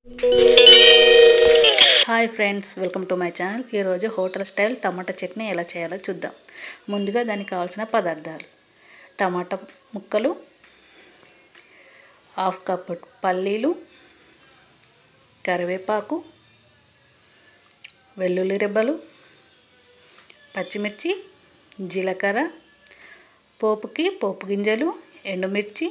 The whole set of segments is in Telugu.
hi friends welcome to my channel ఈరోజు హోటల్ స్టైల్ టమాటా చట్నీ ఎలా చేయాలో చూద్దాం ముందుగా దానికి కావాల్సిన పదార్థాలు టమాటా ముక్కలు హాఫ్ కప్ పల్లీలు కరివేపాకు వెల్లుల్లి రెబ్బలు పచ్చిమిర్చి జీలకర్ర పోపుకి పోపు గింజలు ఎండుమిర్చి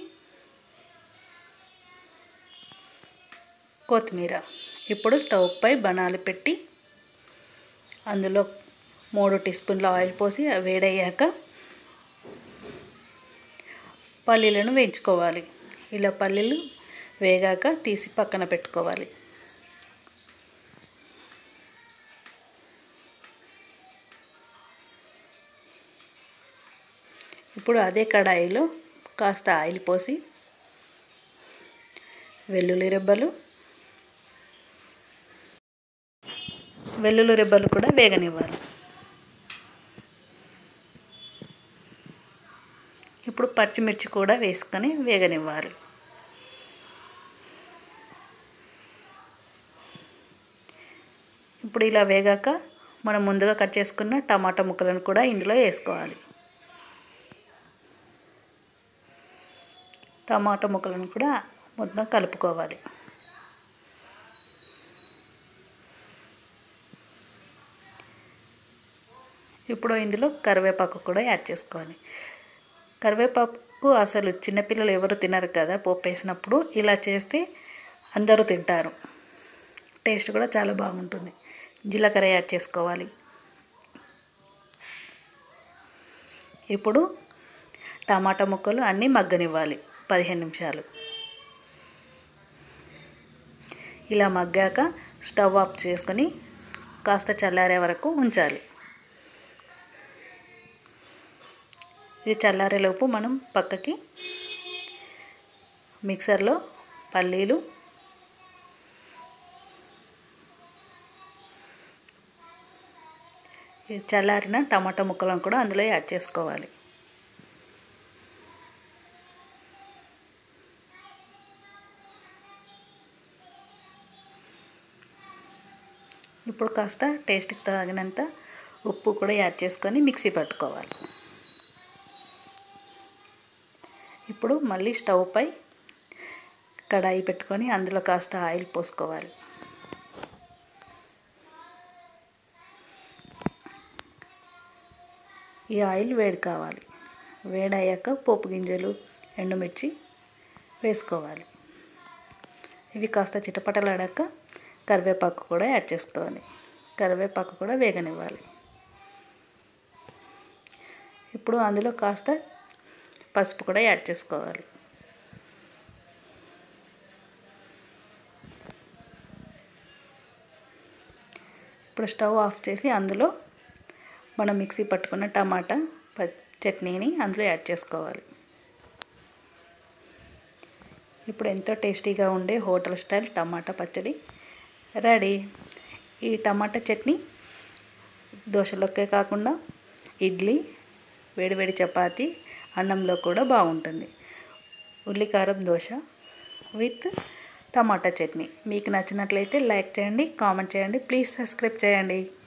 కొత్తిమీర ఇప్పుడు స్టవ్ పై బనాలు పెట్టి అందులో మూడు టీ స్పూన్ల ఆయిల్ పోసి అవి వేడయ్యాక పల్లీలను వేయించుకోవాలి ఇలా పల్లీలు వేగాక తీసి పక్కన పెట్టుకోవాలి ఇప్పుడు అదే కడాయిలో కాస్త ఆయిల్ పోసి వెల్లుల్లి రెబ్బలు వెల్లుల్లి రెబ్బలు కూడా వేగనివ్వాలి ఇప్పుడు పచ్చిమిర్చి కూడా వేసుకొని వేగనివ్వాలి ఇప్పుడు ఇలా వేగాక మనం ముందుగా కట్ చేసుకున్న టమాటా ముక్కలను కూడా ఇందులో వేసుకోవాలి టమాటా ముక్కలను కూడా మొత్తం కలుపుకోవాలి ఇప్పుడు ఇందులో కరివేపాకు కూడా యాడ్ చేసుకోవాలి కరివేపాకు అసలు చిన్నపిల్లలు ఎవరు తినరు కదా పోపు వేసినప్పుడు ఇలా చేస్తే అందరూ తింటారు టేస్ట్ కూడా చాలా బాగుంటుంది జీలకర్ర యాడ్ చేసుకోవాలి ఇప్పుడు టమాటా ముక్కలు అన్నీ మగ్గనివ్వాలి పదిహేను నిమిషాలు ఇలా మగ్గాక స్టవ్ ఆఫ్ చేసుకొని కాస్త చల్లారే వరకు ఉంచాలి ఇది చల్లారేలోపు మనం పక్కకి మిక్సర్లో పల్లీలు చల్లారిన టమాటా ముక్కలను కూడా అందులో యాడ్ చేసుకోవాలి ఇప్పుడు కాస్త టేస్ట్కి తగినంత ఉప్పు కూడా యాడ్ చేసుకొని మిక్సీ పట్టుకోవాలి ఇప్పుడు మళ్ళీ స్టవ్ పై కడాయి పెట్టుకొని అందులో కాస్త ఆయిల్ పోసుకోవాలి ఈ ఆయిల్ వేడి కావాలి వేడయ్యాక పోపు గింజలు ఎండుమిర్చి వేసుకోవాలి ఇవి కాస్త చిటపటలాడాక కరివేపాకు కూడా యాడ్ చేసుకోవాలి కరివేపాకు కూడా వేగనివ్వాలి ఇప్పుడు అందులో కాస్త పసుపు కూడా యాడ్ చేసుకోవాలి ఇప్పుడు స్టవ్ ఆఫ్ చేసి అందులో మనం మిక్సీ పట్టుకున్న టమాటా చట్నీని అందులో యాడ్ చేసుకోవాలి ఇప్పుడు ఎంతో టేస్టీగా ఉండే హోటల్ స్టైల్ టమాటా పచ్చడి రెడీ ఈ టమాటా చట్నీ దోశలోకే కాకుండా ఇడ్లీ వేడివేడి చపాతి అన్నంలో కూడా బాగుంటుంది ఉల్లికారం దోశ విత్ టమాటా చట్నీ మీకు నచ్చినట్లయితే లైక్ చేయండి కామెంట్ చేయండి ప్లీజ్ సబ్స్క్రైబ్ చేయండి